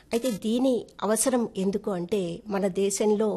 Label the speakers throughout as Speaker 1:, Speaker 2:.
Speaker 1: అయితే దీని అవసరం ఎందుకు అంటే మన దేశంలో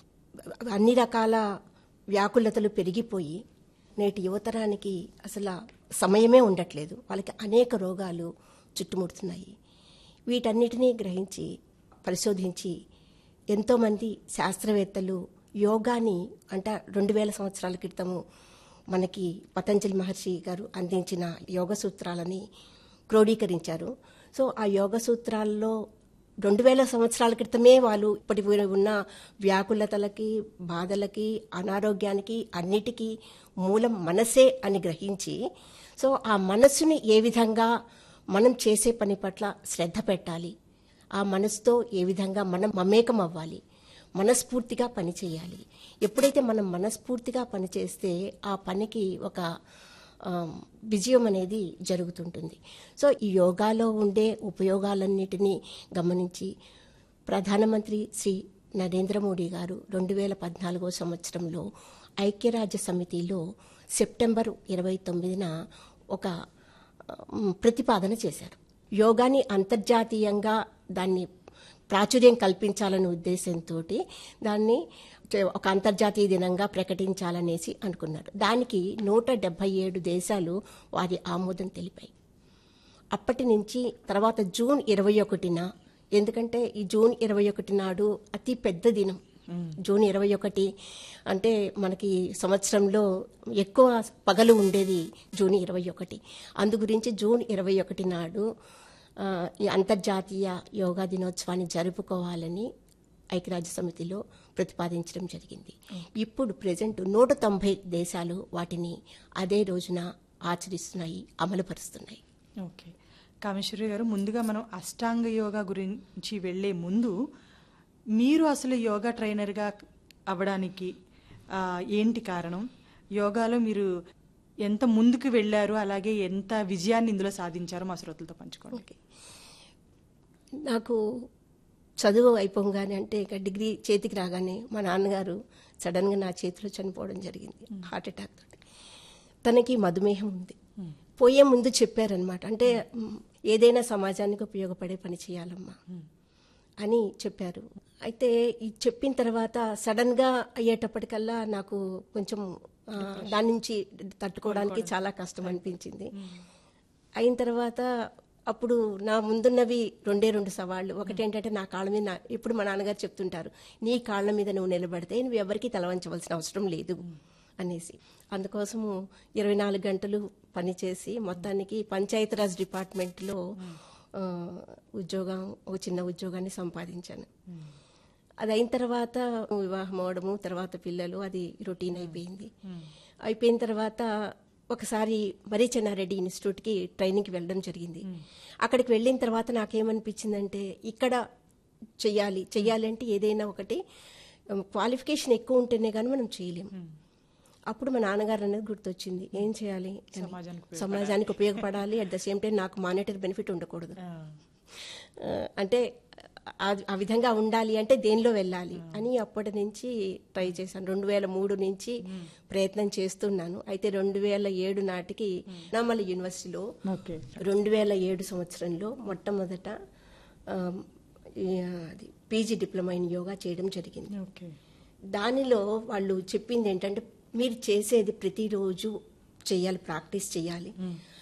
Speaker 1: అన్ని రకాల వ్యాకులతలు పెరిగిపోయి నేటి యువతరానికి అసలు సమయమే ఉండట్లేదు వాళ్ళకి అనేక రోగాలు చుట్టుముడుతున్నాయి వీటన్నిటినీ గ్రహించి పరిశోధించి ఎంతోమంది శాస్త్రవేత్తలు యోగాని అంటే రెండు వేల సంవత్సరాల క్రితము మనకి పతంజలి మహర్షి గారు అందించిన యోగ సూత్రాలని క్రోడీకరించారు సో ఆ యోగ సూత్రాల్లో రెండు వేల సంవత్సరాల క్రితమే వాళ్ళు ఇప్పటి ఉన్న వ్యాకులతలకి బాధలకి అనారోగ్యానికి అన్నిటికీ మూలం మనసే అని గ్రహించి సో ఆ మనస్సుని ఏ విధంగా మనం చేసే పని పట్ల శ్రద్ధ పెట్టాలి ఆ మనసుతో ఏ విధంగా మనం మమేకం అవ్వాలి మనస్ఫూర్తిగా పని చేయాలి ఎప్పుడైతే మనం మనస్ఫూర్తిగా పని చేస్తే ఆ పనికి ఒక ఆ, విజయం అనేది జరుగుతుంటుంది సో ఈ యోగాలో ఉండే ఉపయోగాలన్నిటినీ గమనించి ప్రధానమంత్రి శ్రీ నరేంద్ర మోడీ గారు రెండు వేల పద్నాలుగో సంవత్సరంలో ఐక్యరాజ్య సమితిలో సెప్టెంబర్ ఇరవై తొమ్మిదిన ఒక ఉమ్, ప్రతిపాదన చేశారు యోగాని అంతర్జాతీయంగా దాన్ని ప్రాచుర్యం కల్పించాలనే ఉద్దేశంతో దాన్ని చే- ఒక అంతర్జాతీయ దినంగా ప్రకటించాలనేసి అనుకున్నారు దానికి నూట డెబ్బై ఏడు దేశాలు వారి ఆమోదం తెలిపాయి అప్పటి నుంచి తర్వాత జూన్ ఇరవై ఒకటిన ఎందుకంటే ఈ జూన్ ఇరవై ఒకటి నాడు అతి పెద్ద దినం జూన్ ఇరవై ఒకటి అంటే మనకి సంవత్సరంలో ఎక్కువ పగలు ఉండేది జూన్ ఇరవై ఒకటి అందు గురించి జూన్ ఇరవై ఒకటి నాడు ఆ, ఈ అంతర్జాతీయ యోగా దినోత్సవాన్ని జరుపుకోవాలని ఐక్యరాజ్య సమితిలో ప్రతిపాదించడం జరిగింది ఇప్పుడు ప్రజెంట్ నూట తొంభై దేశాలు వాటిని అదే రోజున ఆచరిస్తున్నాయి అమలుపరుస్తున్నాయి
Speaker 2: ఓకే కామేశ్వరి గారు ముందుగా మనం అష్టాంగ యోగా గురించి వెళ్ళే ముందు మీరు అసలు యోగా ట్రైనర్గా అవ్వడానికి ఆ, ఏంటి కారణం యోగాలో మీరు ఎంత ముందుకు వెళ్ళారు అలాగే ఎంత విజయాన్ని ఇందులో సాధించారో మా శ్రోతలతో పంచుకోండి
Speaker 1: ఓకే నాకు చదువు అయిపోగానే అంటే ఇక డిగ్రీ చేతికి రాగానే మా నాన్నగారు సడన్గా నా చేతిలో చనిపోవడం జరిగింది హార్ట్ అటాక్ తోటి తనకి మధుమేహం ఉంది పోయే ముందు చెప్పారనమాట అంటే మ్, ఏదైనా సమాజానికి ఉపయోగపడే పని చేయాలమ్మా అని చెప్పారు అయితే ఈ చెప్పిన తర్వాత సడన్ గా అయ్యేటప్పటికల్లా నాకు కొంచెం ఆ, దాని నుంచి తట్టుకోవడానికి చాలా కష్టం అనిపించింది అయిన తర్వాత అప్పుడు నా ముందున్నవి రెండే రెండు సవాళ్ళు ఒకటి ఏంటంటే నా కాళ్ళ మీద నా- ఇప్పుడు మా నాన్నగారు చెప్తుంటారు నీ కాళ్ళ మీద నువ్వు నిలబడితే నువ్వు ఎవరికి తలవంచవలసిన అవసరం లేదు అనేసి అందుకోసము ఇరవై నాలుగు గంటలు పనిచేసి మొత్తానికి పంచాయతీరాజ్ డిపార్ట్మెంట్లో ఆ, ఉద్యోగం ఒక చిన్న ఉద్యోగాన్ని సంపాదించాను అది అయిన తర్వాత వివాహం అవడము తర్వాత పిల్లలు అది రొటీన్ అయిపోయింది అయిపోయిన తర్వాత ఒకసారి మరీ చెన్నారెడ్డి ఇన్స్టిట్యూట్కి ట్రైనింగ్కి వెళ్ళడం జరిగింది అక్కడికి వెళ్ళిన తర్వాత నాకేమనిపించిందంటే ఇక్కడ చెయ్యాలి చెయ్యాలంటే ఏదైనా ఒకటి క్వాలిఫికేషన్ ఎక్కువ ఉంటేనే కానీ మనం చేయలేము అప్పుడు మా నాన్నగారు అనేది గుర్తొచ్చింది ఏం చేయాలి అని.
Speaker 2: సమాజానికి
Speaker 1: సమాజానికి ఉపయోగపడాలి అట్ ద సేమ్ టైం నాకు మానిటరీ బెనిఫిట్ ఉండకూడదు
Speaker 2: ఆ,
Speaker 1: ఆ, అంటే ఆ- ఆ విధంగా ఉండాలి అంటే దేనిలో వెళ్ళాలి అని అప్పటి నుంచి ట్రై చేశాను రెండు వేల మూడు నుంచి ప్రయత్నం చేస్తున్నాను అయితే రెండు వేల ఏడు నాటికి నామల యూనివర్సిటీలో
Speaker 2: ఓకే
Speaker 1: రెండు వేల ఏడు సంవత్సరంలో మొట్టమొదట ఆ, ఈ, అది పీజీ డిప్లొమా ఇన్ యోగా చేయడం జరిగింది
Speaker 2: ఓకే
Speaker 1: దానిలో వాళ్ళు చెప్పింది ఏంటంటే మీరు చేసేది ప్రతిరోజు చేయాలి ప్రాక్టీస్ చేయాలి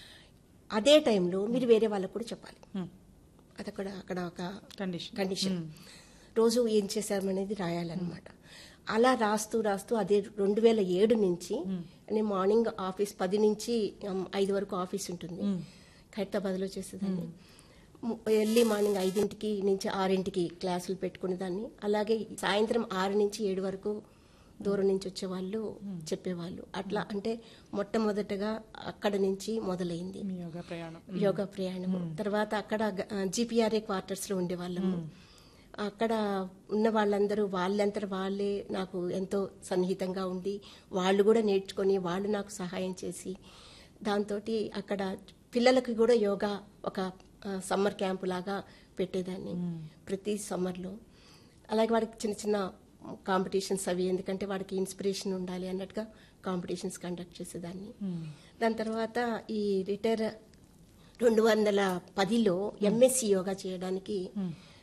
Speaker 1: అదే టైంలో మీరు వేరే వాళ్ళకు కూడా చెప్పాలి
Speaker 2: Hmm.
Speaker 1: అది అక్కడ అక్కడ ఒక
Speaker 2: కండిషన్
Speaker 1: కండిషన్ రోజు ఏం చేశామనేది రాయాలన్నమాట అలా రాస్తూ రాస్తూ అదే రెండు వేల ఏడు నుంచి నేను మార్నింగ్ ఆఫీస్ పది నుంచి ఉమ్, ఐదు వరకు ఆఫీస్ ఉంటుంది ఖైరతాబాద్లో చేసేదాన్ని ము- ఎర్లీ మార్నింగ్ ఐదింటికి నుంచి ఆరింటికి క్లాసులు పెట్టుకునేదాన్ని అలాగే సాయంత్రం ఆరు నుంచి ఏడు వరకు దూరం నుంచి వచ్చేవాళ్ళు చెప్పేవాళ్ళు అట్లా అంటే మొట్టమొదటగా అక్కడ నుంచి మొదలైంది
Speaker 2: మీ యోగా ప్రయాణం
Speaker 1: యోగా ప్రయాణము తర్వాత అక్కడ జిపిఆర్ఏ క్వార్టర్స్ లో ఉండేవాళ్ళము అక్కడ ఉన్న వాళ్ళందరూ వాళ్ళంతట వాళ్ళే నాకు ఎంతో సన్నిహితంగా ఉండి వాళ్ళు కూడా నేర్చుకొని వాళ్ళు నాకు సహాయం చేసి దాంతో అక్కడ పిల్లలకి కూడా యోగా ఒక సమ్మర్ క్యాంపు లాగా పెట్టేదాన్ని ప్రతి సమ్మర్లో అలాగే వాడికి చిన్న చిన్న కాంపిటీషన్స్ అవి ఎందుకంటే వాడికి ఇన్స్పిరేషన్ ఉండాలి అన్నట్టుగా కాంపిటీషన్స్ కండక్ట్ చేసేదాన్ని దాని తర్వాత ఈ రిటైర్ రెండు వందల పదిలో ఎంఎస్సి యోగా చేయడానికి